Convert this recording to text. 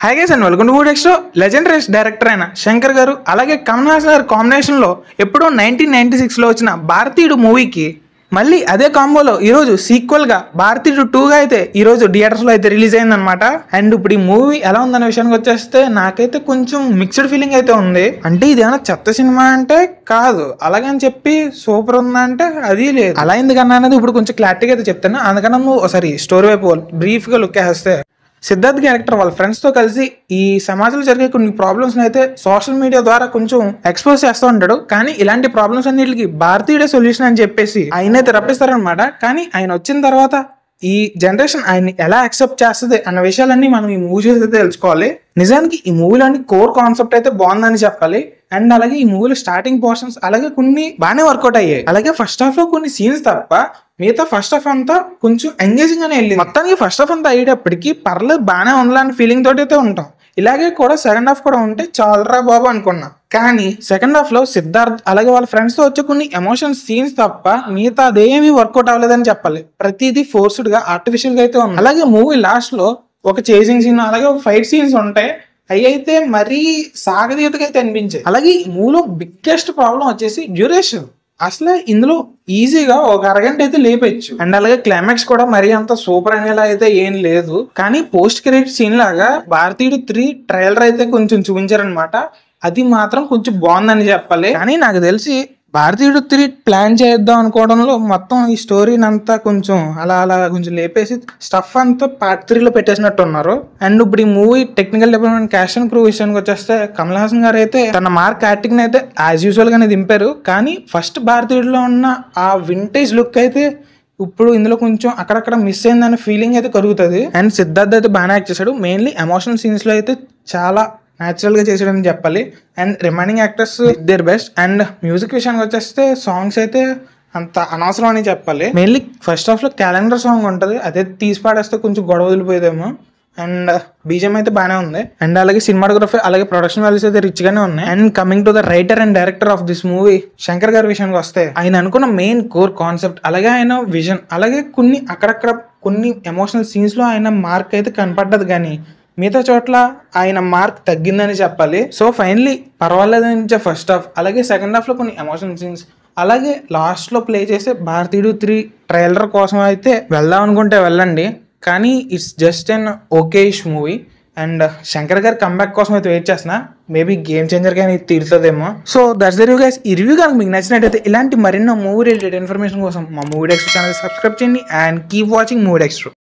high guys and welcome to మూడ్ ఎక్స్ట్రో legendary director అయిన శంకర్ గారు అలాగే కమల్ హాసన్ గారి కాంబినేషన్లో ఎప్పుడో నైన్టీన్ నైన్టీ సిక్స్లో వచ్చిన భారతీయుడు మూవీకి మళ్ళీ అదే కాంబోలో ఈరోజు సీక్వల్గా భారతీయుడు టూగా అయితే ఈరోజు థియేటర్స్లో అయితే రిలీజ్ అయిందనమాట అండ్ ఇప్పుడు ఈ మూవీ ఎలా ఉందనే విషయానికి వచ్చేస్తే నాకైతే కొంచెం మిక్స్డ్ ఫీలింగ్ అయితే ఉంది అంటే ఇది ఏమైనా చెత్త సినిమా అంటే కాదు అలాగని చెప్పి సూపర్ ఉందా అంటే అది లేదు అలా ఎందుకన్నా అనేది ఇప్పుడు కొంచెం క్లారిటీగా అయితే చెప్తాను అందుకన్నా నువ్వు ఒకసారి స్టోరీ వైపు బ్రీఫ్గా లుక్ వేస్తే సిద్ధార్థ్ క్యారెక్టర్ వాళ్ళ ఫ్రెండ్స్ తో కలిసి ఈ సమాజంలో జరిగే కొన్ని ప్రాబ్లమ్స్ అయితే సోషల్ మీడియా ద్వారా కొంచెం ఎక్స్పోజ్ చేస్తూ ఉంటాడు కానీ ఇలాంటి ప్రాబ్లమ్స్ అన్నిటికి భారతీయుడే సొల్యూషన్ అని చెప్పేసి ఆయన అయితే రప్పిస్తారనమాట కానీ ఆయన వచ్చిన తర్వాత ఈ జనరేషన్ ఆయన్ని ఎలా యాక్సెప్ట్ చేస్తుంది అన్న విషయాలన్నీ మనం ఈ మూవీ చూసి అయితే తెలుసుకోవాలి నిజానికి ఈ మూవీలోని కోర్ కాన్సెప్ట్ అయితే బాగుందని చెప్పాలి అండ్ అలాగే ఈ మూవీలో స్టార్టింగ్ పోర్షన్స్ అలాగే కొన్ని బాగానే వర్కౌట్ అయ్యాయి అలాగే ఫస్ట్ హాఫ్ లో కొన్ని సీన్స్ తప్ప మిగతా ఫస్ట్ హాఫ్ అంతా కొంచెం ఎంగేజింగ్ గానే వెళ్ళింది మొత్తానికి ఫస్ట్ హాఫ్ అంతా అయ్యేటప్పటికి పర్లేదు బాగానే ఉండాలని ఫీలింగ్ తోటి అయితే ఉంటాం ఇలాగే కూడా సెకండ్ హాఫ్ కూడా ఉంటే చాలరా బాబు అనుకున్నా కానీ సెకండ్ హాఫ్ లో సిద్ధార్థ్ అలాగే వాళ్ళ ఫ్రెండ్స్ తో వచ్చే కొన్ని ఎమోషన్ సీన్స్ తప్ప మిగతా అదేమీ వర్కౌట్ అవ్వలేదని చెప్పాలి ప్రతిదీ ఫోర్స్డ్ గా ఆర్టిఫిషియల్ గా అయితే ఉంది అలాగే మూవీ లాస్ట్ లో ఒక చేసింగ్ సీన్ అలాగే ఒక ఫైట్ సీన్స్ ఉంటాయి అవి అయితే మరీ సాగదీతగా అయితే అనిపించాయి అలాగే ఈ మూవీలో బిగ్గెస్ట్ ప్రాబ్లం వచ్చేసి డ్యూరేషన్ అసలు ఇందులో ఈజీగా ఒక అరగంట అయితే లేపచ్చు అండ్ అలాగే క్లైమాక్స్ కూడా మరీ అంత సూపర్ అనేలా అయితే ఏం లేదు కానీ పోస్ట్ క్రెడిట్ సీన్ లాగా భారతీయుడు త్రీ ట్రైలర్ అయితే కొంచెం చూపించారనమాట అది మాత్రం కొంచెం బాగుందని చెప్పాలి కానీ నాకు తెలిసి భారతీయుడు త్రీ ప్లాన్ చేద్దాం అనుకోవడంలో మొత్తం ఈ స్టోరీని అంతా కొంచెం అలా అలా కొంచెం లేపేసి స్టఫ్ అంతా పార్ట్ త్రీలో పెట్టేసినట్టు ఉన్నారు అండ్ ఇప్పుడు ఈ movie technical development cast and crew విషయానికి వచ్చేస్తే కమల్ హాసన్ గారు అయితే తన మార్క్ యాక్టింగ్ అయితే యాజ్ యూజువల్ గానే దింపారు కానీ ఫస్ట్ భారతీయుడిలో ఉన్న ఆ వింటేజ్ లుక్ అయితే ఇప్పుడు ఇందులో కొంచెం అక్కడక్కడ మిస్ అయిందనే ఫీలింగ్ అయితే కలుగుతుంది అండ్ సిద్ధార్థ్ అయితే బాగానే యాక్ట్ చేశాడు మెయిన్లీ ఎమోషనల్ సీన్స్ లో అయితే చాలా న్యాచురల్ గా చేసాడని చెప్పాలి and remaining actors their best and music విషయానికి వచ్చేస్తే సాంగ్స్ అయితే అంత అనవసరం అని చెప్పాలి మెయిన్లీ ఫస్ట్ హాఫ్ లో క్యాలెండర్ సాంగ్ ఉంటుంది అదే తీసి పాడేస్తే కొంచెం గొడవ వదిలిపోయేదేమో అండ్ బీజం అయితే బాగానే ఉంది అండ్ అలాగే సినిమాటోగ్రఫీ అలాగే ప్రొడక్షన్ వాల్యూస్ అయితే రిచ్ గానే ఉన్నాయి and coming to the writer and director of this movie Shankar గారి విషయానికి వస్తే ఆయన అనుకున్న మెయిన్ కోర్ కాన్సెప్ట్ అలాగే ఆయన విజన్ అలాగే కొన్ని అక్కడక్కడ కొన్ని ఎమోషనల్ సీన్స్ లో ఆయన మార్క్ అయితే కనపడ్డది కానీ మిగతా చోట్ల ఆయన మార్క్ తగ్గిందని చెప్పాలి సో ఫైనలీ పర్వాలేదని ఫస్ట్ హాఫ్ అలాగే సెకండ్ హాఫ్ లో కొన్ని ఎమోషనల్ సీన్స్ అలాగే లాస్ట్ లో ప్లే చేసే భారతీయుడు త్రీ ట్రైలర్ కోసం అయితే వెళ్దాం అనుకుంటే వెళ్ళండి కానీ it's just an okayish movie and Shankar గారి కంబ్యాక్ కోసం అయితే వెయిట్ చేస్తున్నా మేబీ గేమ్ చేంజర్ కానీ తీరుతుందేమో so that's the review guys ఈ రివ్యూ కనుక మీకు నచ్చినట్టయితే ఇలాంటి మరెన్నో మూవీ రిలేటెడ్ ఇన్ఫర్మేషన్ కోసం మా మూవీ డెక్స్ ఛానల్ సబ్స్క్రైబ్ చేయండి and keep watching movie dex